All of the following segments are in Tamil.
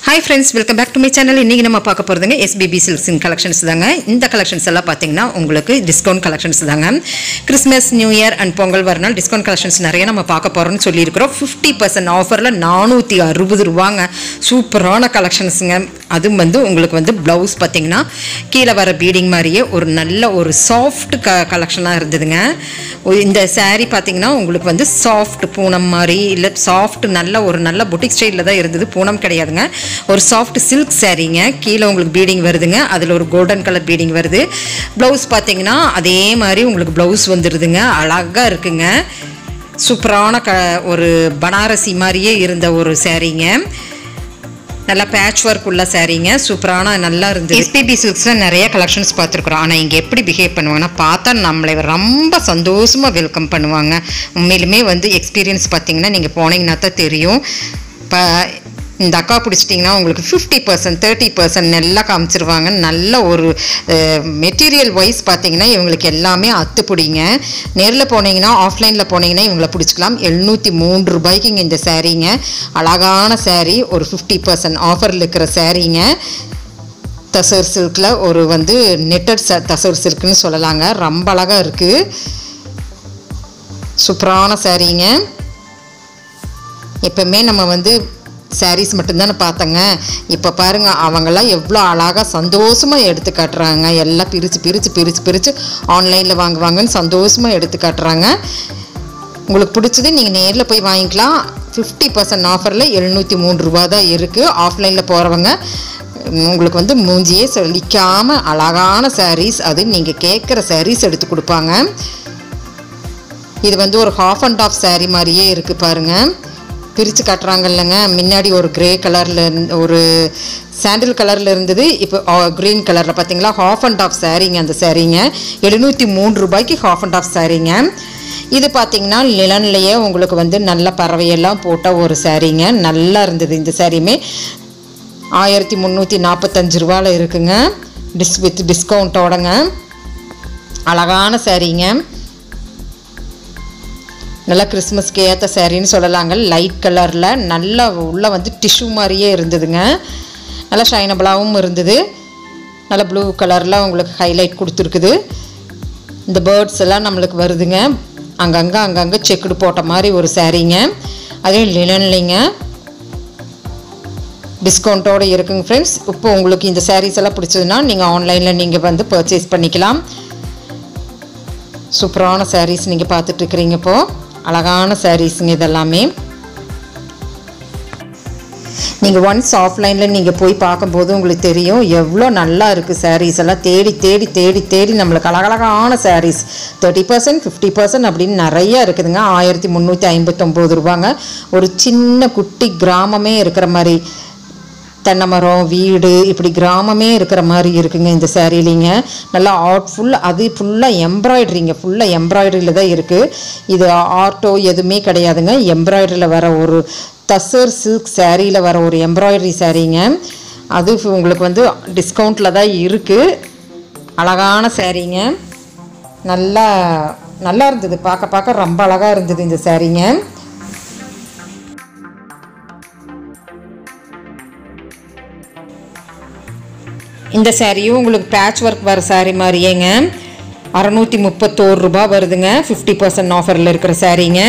hi friends welcome back to my channel இன்றைக்கி நம்ம பார்க்க போகிறதுங்க எஸ்பிபி சில்க்ஸின் கலெக்ஷன்ஸ் தாங்க இந்த கலெக்ஷன்ஸ் எல்லாம் பார்த்தீங்கன்னா உங்களுக்கு டிஸ்கவுண்ட் கலெக்ஷன்ஸ் தாங்க Christmas new year and Pongal வரனால டிஸ்கவுண்ட் கலெக்ஷன்ஸ் நிறைய நம்ம பார்க்க போகிறோம்னு சொல்லியிருக்கிறோம் ஃபிஃப்டி பர்சன்ட் ஆஃபரில் நானூற்றி அறுபது ரூபாங்க சூப்பரான கலெக்ஷன்ஸுங்க அதுவும் வந்து உங்களுக்கு வந்து ப்ளவுஸ் பார்த்தீங்கன்னா கீழே வர பீடிங் மாதிரியே ஒரு நல்ல ஒரு சாஃப்ட் க கலெக்ஷனாக இருந்ததுங்க ஒ- இந்த saree பார்த்தீங்கன்னா உங்களுக்கு வந்து சாஃப்ட் பூனம் மாதிரி இல்லை சாஃப்ட் நல்ல ஒரு நல்ல புட்டிக் ஸ்டைலில் தான் இருந்தது பூனம் கிடையாதுங்க ஒரு சாஃப்ட் சில்க் சாரீங்க கீழே உங்களுக்கு பீடிங் வருதுங்க அதில் ஒரு கோல்டன் கலர் பீடிங் வருது ப்ளவுஸ் பார்த்தீங்கன்னா அதே மாதிரி உங்களுக்கு ப்ளவுஸ் வந்துடுதுங்க அழகாக இருக்குங்க சூப்பரான க ஒரு பனாரசி மாதிரியே இருந்த ஒரு சாரீங்க நல்லா பேட்ச் ஒர்க் உள்ள சாரீங்க சூப்பரான நல்லா இருந்தது எஸ்பிபி சில்க்ஸில் நிறைய கலெக்ஷன்ஸ் பார்த்துருக்குறோம் ஆனால் இங்கே எப்படி பிஹேவ் பண்ணுவாங்கன்னா பார்த்தா நம்மளை ரொம்ப சந்தோஷமாக வெல்கம் பண்ணுவாங்க உண்மையிலுமே வந்து எக்ஸ்பீரியன்ஸ் பார்த்தீங்கன்னா நீங்கள் போனீங்கன்னா தான் தெரியும் இப்போ இந்த அக்கா பிடிச்சிட்டிங்கன்னா உங்களுக்கு ஃபிஃப்டி பர்சன்ட் தேர்ட்டி பர்சன்ட் நல்லா காமிச்சிருவாங்க நல்ல ஒரு மெட்டீரியல் வைஸ் பார்த்தீங்கன்னா இவங்களுக்கு எல்லாமே அத்துப்பிடிங்க நேரில் போனீங்கன்னா ஆஃப்லைனில் போனீங்கன்னா இவங்களை பிடிச்சிக்கலாம் எழுநூற்றி மூன்று ரூபாய்க்கு இங்கே இந்த சாரீங்க அழகான saree ஒரு ஃபிஃப்டி பர்சன்ட் ஆஃபரில் இருக்கிற சாரீங்க தசர் சில்கில் ஒரு வந்து நெட்டட் ச தசர் சில்க்னு சொல்லலாங்க ரொம்ப அழகாக இருக்குது சூப்பரான சாரீங்க எப்பவுமே நம்ம வந்து சாரீஸ் மட்டும்தானே பார்த்தோங்க இப்போ பாருங்க அவங்கெல்லாம் எவ்வளோ அழகாக சந்தோஷமாக எடுத்து காட்டுறாங்க எல்லாம் பிரித்து பிரித்து பிரித்து பிரித்து ஆன்லைனில் வாங்குவாங்கன்னு சந்தோஷமாக எடுத்து காட்டுறாங்க உங்களுக்கு பிடிச்சது நீங்கள் நேரில் போய் வாங்கிக்கலாம் ஃபிஃப்டி பர்சன்ட் ஆஃபரில் எழுநூற்றி மூணு ரூபா தான் இருக்குது ஆஃப்லைனில் போகிறவங்க உங்களுக்கு வந்து மூஞ்சியே சொல்லிக்காமல் அழகான சாரீஸ் அது நீங்கள் கேட்குற சாரீஸ் எடுத்து கொடுப்பாங்க இது வந்து ஒரு ஹாஃப் அண்ட் ஆஃப் saree மாதிரியே இருக்குது பாருங்கள் பிரித்து காட்டுறாங்க இல்லைங்க முன்னாடி ஒரு கிரே கலரில் ஒரு சாண்டில் கலரில் இருந்தது இப்போ க்ரீன் கலரில் பார்த்தீங்களா ஹாஃப் அண்ட் ஆஃப் சாரீங்க அந்த சாரீங்க எழுநூற்றி மூணு ரூபாய்க்கு ஹாஃப் அண்ட் ஆஃப் சாரீங்க இது பார்த்தீங்கன்னா லிலன்லேயே உங்களுக்கு வந்து நல்ல பறவையெல்லாம் போட்ட ஒரு சாரீங்க நல்லா இருந்தது இந்த சாரியுமே ஆயிரத்தி முந்நூற்றி நாற்பத்தஞ்சு ரூபாயில் இருக்குங்க டிஸ் வித் டிஸ்கவுண்ட்டோடங்க அழகான சாரீங்க நல்லா கிறிஸ்மஸ்க்கு ஏற்ற சாரின்னு சொல்லலாங்க லைட் கலரில் நல்லா உள்ளே வந்து டிஷ்யூ மாதிரியே இருந்ததுங்க நல்லா ஷைனபிளாகவும் இருந்தது நல்லா ப்ளூ கலரில் உங்களுக்கு ஹைலைட் கொடுத்துருக்குது இந்த பேர்ட்ஸ் எல்லாம் நம்மளுக்கு வருதுங்க அங்கங்கே அங்கங்கே செக்குடு போட்ட மாதிரி ஒரு சாரீங்க அதே லினன்லிங்க டிஸ்கவுண்ட்டோடு இருக்குங்க ஃப்ரெண்ட்ஸ் இப்போ உங்களுக்கு இந்த சாரீஸ் எல்லாம் பிடிச்சதுன்னா நீங்கள் ஆன்லைனில் நீங்கள் வந்து பர்ச்சேஸ் பண்ணிக்கலாம் சூப்பரான சாரீஸ் நீங்கள் பார்த்துட்ருக்குறீங்க இப்போது அழகான சாரீஸுங்க இதெல்லாமே நீங்கள் ஒன்ஸ் ஆஃப்லைனில் நீங்கள் போய் பார்க்கும்போது உங்களுக்கு தெரியும் எவ்வளோ நல்லா இருக்குது சாரீஸ் எல்லாம் தேடி தேடி தேடி தேடி நம்மளுக்கு அழகழகான sarees thirty percent fifty percent அப்படின்னு நிறைய இருக்குதுங்க ஆயிரத்தி முந்நூற்றி ஐம்பத்தொம்போது ரூபாங்க ஒரு சின்ன குட்டி கிராமமே இருக்கிற மாதிரி தென்னை மரம் வீடு இப்படி கிராமமே இருக்கிற மாதிரி இருக்குங்க இந்த சேரீலிங்க நல்லா ஆர்ட் ஃபுல் அது ஃபுல்லாக எம்ப்ராய்டரிங்க ஃபுல்லாக எம்ப்ராய்டரியில் தான் இருக்குது இது ஆர்ட்டோ எதுவுமே கிடையாதுங்க எம்ப்ராய்டரியில் வர ஒரு தசர் சில்க் சாரியில் வர ஒரு எம்ப்ராய்டரி சாரீங்க அது உங்களுக்கு வந்து டிஸ்கவுண்ட்டில் தான் இருக்குது அழகான சாரீங்க நல்லா நல்லா இருந்தது பார்க்க பார்க்க ரொம்ப அழகாக இருந்தது இந்த சாரீங்க இந்த சாரியும் உங்களுக்கு பேட்ச் ஒர்க் வர saree மாதிரியேங்க அறநூற்றி முப்பத்தோரு ரூபாய் வருதுங்க ஃபிஃப்டி பர்சன்ட் ஆஃபரில் இருக்கிற சாரீங்க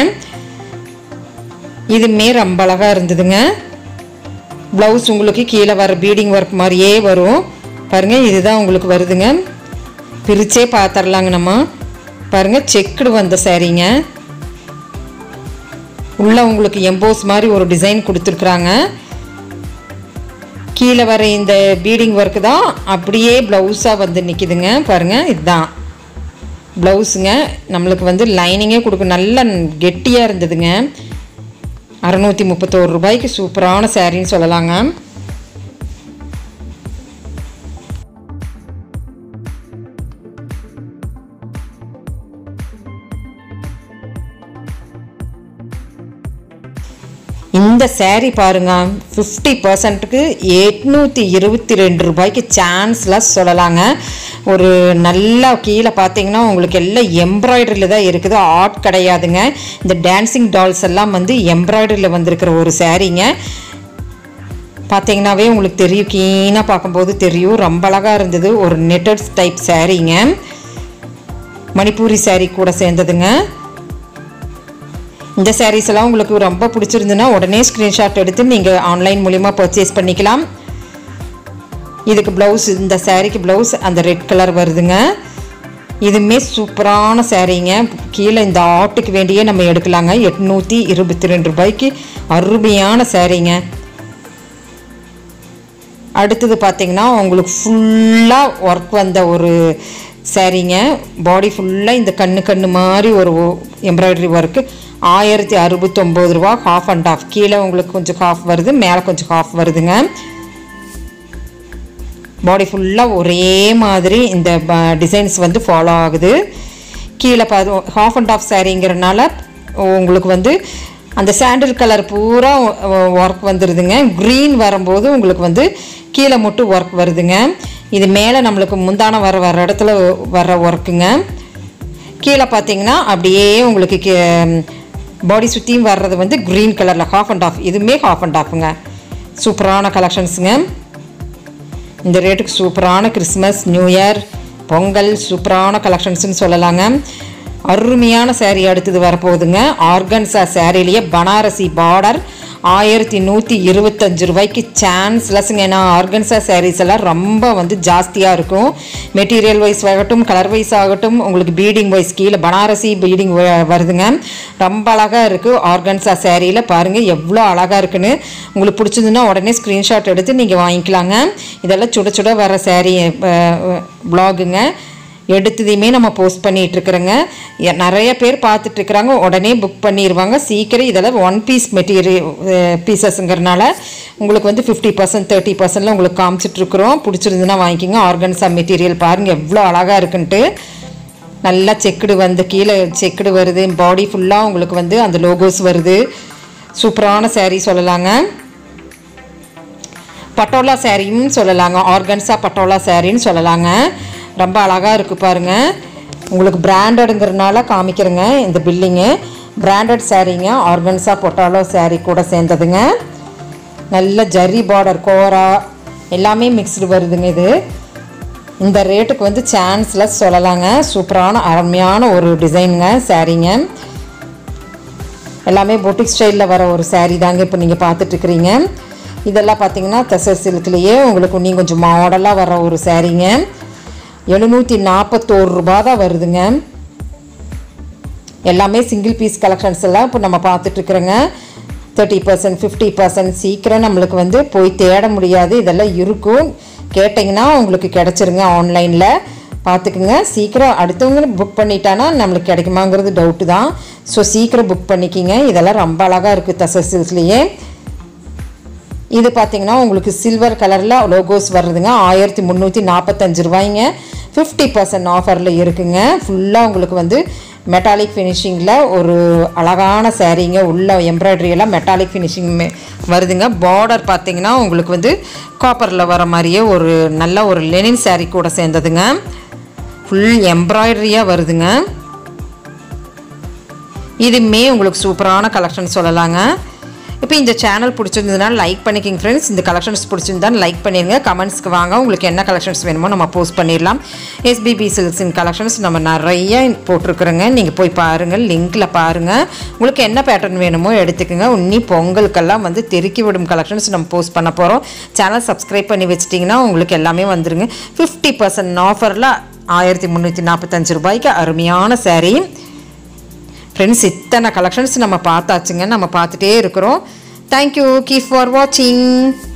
இதுமே ரொம்ப அழகாக இருந்ததுங்க ப்ளவுஸ் உங்களுக்கு கீழே வர பீடிங் ஒர்க் மாதிரியே வரும் பாருங்கள் இதுதான் உங்களுக்கு வருதுங்க பிரிச்சே பார்த்துடலாங்க நம்ம பாருங்கள் செக்குடு வந்த சாரீங்க உள்ள உங்களுக்கு எம்போஸ் மாதிரி ஒரு டிசைன் கொடுத்துருக்குறாங்க கீழே வர இந்த பீடிங் ஒர்க்கு தான் அப்படியே ப்ளவுஸாக வந்து நிற்கிதுங்க பாருங்கள் இதுதான் ப்ளவுஸுங்க நம்மளுக்கு வந்து லைனிங்கே கொடுக்கும் நல்ல கெட்டியாக இருந்ததுங்க அறநூற்றி முப்பத்தோரு ரூபாய்க்கு சூப்பரான சாரின்னு சொல்லலாங்க இந்த saree பாருங்க ஃபிஃப்டி பர்சன்ட்டுக்கு எட்நூற்றி இருபத்தி ரெண்டு ரூபாய்க்கு சான்ஸில் சொல்லலாங்க ஒரு நல்லா கீழே பார்த்தீங்கன்னா உங்களுக்கு எல்லாம் எம்ப்ராய்டரியில் தான் இருக்குது ஆர்ட் கிடையாதுங்க இந்த டான்சிங் டால்ஸ் எல்லாம் வந்து எம்ப்ராய்டரியில் வந்திருக்கிற ஒரு சாரீங்க பார்த்தீங்கன்னாவே உங்களுக்கு தெரியும் கீனாக பார்க்கும்போது தெரியும் ரொம்ப அழகாக இருந்தது ஒரு நெட்டட் டைப் சாரீங்க மணிப்பூரி saree கூட சேர்ந்ததுங்க இந்த sarees எல்லாம் உங்களுக்கு ரொம்ப பிடிச்சிருந்துன்னா உடனே ஸ்க்ரீன்ஷாட் எடுத்து நீங்கள் ஆன்லைன் மூலிமா பர்ச்சேஸ் பண்ணிக்கலாம் இதுக்கு ப்ளவுஸ் இந்த சாரீக்கு ப்ளவுஸ் அந்த ரெட் கலர் வருதுங்க இதுவுமே சூப்பரான சாரீங்க கீழே இந்த ஆட்டுக்கு வேண்டியே நம்ம எடுக்கலாங்க எட்நூற்றி இருபத்தி ரெண்டு ரூபாய்க்கு அருமையான சாரீங்க அடுத்தது பார்த்தீங்கன்னா உங்களுக்கு ஃபுல்லாக ஒர்க் வந்த ஒரு சாரீங்க பாடி ஃபுல்லாக இந்த கண்ணு கண்ணு மாதிரி ஒரு எம்ப்ராய்டரி ஒர்க்கு ஆயிரத்தி அறுபத்தொம்போது ரூபா ஹாஃப் அண்ட் ஆஃப் கீழே உங்களுக்கு கொஞ்சம் ஹாஃப் வருது மேலே கொஞ்சம் ஹாஃப் வருதுங்க பாடி ஃபுல்லாக ஒரே மாதிரி இந்த டிசைன்ஸ் வந்து ஃபாலோ ஆகுது கீழே பாது ஹாஃப் அண்ட் ஆஃப் சாரீங்கிறனால உங்களுக்கு வந்து அந்த சாண்டில் கலர் பூரா ஒர்க் வந்துடுதுங்க க்ரீன் வரும்போது உங்களுக்கு வந்து கீழே மட்டும் ஒர்க் வருதுங்க இது மேலே நம்மளுக்கு முந்தான வர வர இடத்துல வர ஒர்க்குங்க கீழே பார்த்தீங்கன்னா அப்படியே உங்களுக்கு பாடி சுற்றியும் வர்றது வந்து க்ரீன் கலரில் ஹாஃப் அண்ட் ஆஃப் இதுவுமே ஹாஃப் அண்ட் ஆஃபுங்க சூப்பரான கலெக்ஷன்ஸுங்க இந்த ரேட்டுக்கு சூப்பரான கிறிஸ்மஸ் நியூ இயர் பொங்கல் சூப்பரான கலெக்ஷன்ஸ்னு சொல்லலாங்க அருமையான saree அடுத்தது வரப்போகுதுங்க ஆர்கன்ஸா சேரீலேயே பனாரசி பார்டர் ஆயிரத்தி நூற்றி இருபத்தஞ்சு ரூபாய்க்கு சான்ஸ்லெஸ்ங்க ஏன்னா ஆர்கன்ஸா sarees எல்லாம் ரொம்ப வந்து ஜாஸ்தியாக இருக்கும் மெட்டீரியல் வைஸ் ஆகட்டும் கலர் வைஸ் ஆகட்டும் உங்களுக்கு பீடிங் வைஸ் கீழே பனாரசி பீடிங் வருதுங்க ரொம்ப அழகாக இருக்குது ஆர்கன்ஸா சேரீயில் பாருங்கள் எவ்வளோ அழகாக இருக்குன்னு உங்களுக்கு பிடிச்சதுன்னா உடனே ஸ்க்ரீன்ஷாட் எடுத்து நீங்கள் வாங்கிக்கலாங்க இதெல்லாம் சுட சுட வர saree ப்ளாகுங்க எடுத்ததையுமே நம்ம போஸ்ட் பண்ணிட்டு இருக்கிறோங்க எ- நிறைய பேர் பார்த்துட்டு இருக்கிறாங்க உடனே புக் பண்ணிடுவாங்க சீக்கிரம் இதெல்லாம் ஒன் பீஸ் மெட்டீரியல் பீசஸ்ங்கிறனால உங்களுக்கு வந்து ஃபிஃப்டி பர்சன்ட் தேர்ட்டி பர்சன்ட்ல உங்களுக்கு காமிச்சிட்ருக்குறோம் பிடிச்சிருந்துன்னா வாங்கிக்கோங்க ஆர்கன்ஸா மெட்டீரியல் பாருங்கள் எவ்வளோ அழகாக இருக்குன்ட்டு நல்லா செக்குடு வந்து கீழே செக்குடு வருது பாடி ஃபுல்லாக உங்களுக்கு வந்து அந்த லோகோஸ் வருது சூப்பரான saree சொல்லலாங்க பட்டோலா சாரின்னு சொல்லலாங்க ஆர்கன்ஸா பட்டோலா சாரின்னு சொல்லலாங்க ரொம்ப அழகாக இருக்குது பாருங்க உங்களுக்கு பிராண்டடுங்கிறனால காமிக்கிறேங்க இந்த பில்லிங்கு பிராண்டட் சாரீங்க ஆர்கன்ஸா பொட்டாலோ saree கூட சேர்ந்ததுங்க நல்ல ஜரி பார்டர் கோரா எல்லாமே மிக்ஸ்டு வருதுங்க இது இந்த ரேட்டுக்கு வந்து சான்ஸ்லெஸ் சொல்லலாங்க சூப்பரான அருமையான ஒரு டிசைனுங்க சாரீங்க எல்லாமே பொட்டிக் ஸ்டைலில் வர ஒரு saree தாங்க இப்போ நீங்கள் பார்த்துட்ருக்குறீங்க இதெல்லாம் பார்த்தீங்கன்னா தசர் சில்க்லேயே உங்களுக்கு இன்னும் கொஞ்சம் மாடலாக வர ஒரு சாரீங்க எழுநூற்றி நாற்பத்தோரு ரூபா தான் வருதுங்க எல்லாமே சிங்கிள் பீஸ் கலெக்ஷன்ஸ் எல்லாம் இப்போ நம்ம பார்த்துட்ருக்குறோங்க தேர்ட்டி பர்சன்ட் ஃபிஃப்டி பர்சன்ட் சீக்கிரம் நம்மளுக்கு வந்து போய் தேட முடியாது இதெல்லாம் இருக்கும் கேட்டிங்கன்னா உங்களுக்கு கிடச்சிருங்க ஆன்லைனில் பார்த்துக்குங்க சீக்கிரம் அடுத்தவங்க புக் பண்ணிட்டானா நம்மளுக்கு கிடைக்குமாங்கிறது டவுட்டு தான் ஸோ சீக்கிரம் புக் பண்ணிக்கிங்க இதெல்லாம் ரொம்ப அழகாக இருக்குது தசர் சில்க்லேயே இது பார்த்தீங்கன்னா உங்களுக்கு சில்வர் கலரில் லோகோஸ் வருதுங்க ஆயிரத்தி முந்நூற்றி நாற்பத்தஞ்சு ரூபாய்ங்க ஃபிஃப்டி பர்சன்ட் ஆஃபரில் இருக்குங்க ஃபுல்லாக உங்களுக்கு வந்து மெட்டாலிக் ஃபினிஷிங்கில் ஒரு அழகான சாரீங்க உள்ள எம்ப்ராய்டரி எல்லாம் மெட்டாலிக் ஃபினிஷிங் வருதுங்க பார்டர் பார்த்தீங்கன்னா உங்களுக்கு வந்து காப்பரில் வர மாதிரியே ஒரு நல்ல ஒரு லெனின் saree கூட சேர்ந்ததுங்க ஃபுல் எம்ப்ராய்டரியாக வருதுங்க இதுவுமே உங்களுக்கு சூப்பரான கலெக்ஷன் சொல்லலாங்க இப்போ இந்த சேனல் பிடிச்சிருந்ததுனால லைக் பண்ணிக்கிங்க ஃப்ரெண்ட்ஸ் இந்த கலெக்ஷன்ஸ் பிடிச்சிருந்தா லைக் பண்ணிடுங்க கமெண்ட்ஸ்க்கு வாங்க உங்களுக்கு என்ன கலெக்ஷன்ஸ் வேணுமோ நம்ம போஸ்ட் பண்ணிடலாம் எஸ்பிபி சில்க்ஸின் கலெக்ஷன்ஸ் நம்ம நிறைய போட்டிருக்கிறோங்க நீங்கள் போய் பாருங்கள் லிங்க்கில் பாருங்கள் உங்களுக்கு என்ன பேட்டர்ன் வேணுமோ எடுத்துக்கோங்க இன்னி பொங்கலுக்கெல்லாம் வந்து தெருக்கி விடும் கலெக்ஷன்ஸ் நம்ம போஸ்ட் பண்ண போகிறோம் சேனல் சப்ஸ்கிரைப் பண்ணி வச்சிட்டிங்கன்னா உங்களுக்கு எல்லாமே வந்துருங்க ஃபிஃப்டி பர்சன்ட் ஆஃபரில் ஆயிரத்தி முந்நூற்றி நாற்பத்தஞ்சு ரூபாய்க்கு அருமையான saree ஃப்ரெண்ட்ஸ் இத்தனை கலெக்ஷன்ஸ் நம்ம பார்த்தாச்சுங்க நம்ம பார்த்துட்டே இருக்கிறோம் தேங்க்யூ கீப் ஃபார் வாட்சிங்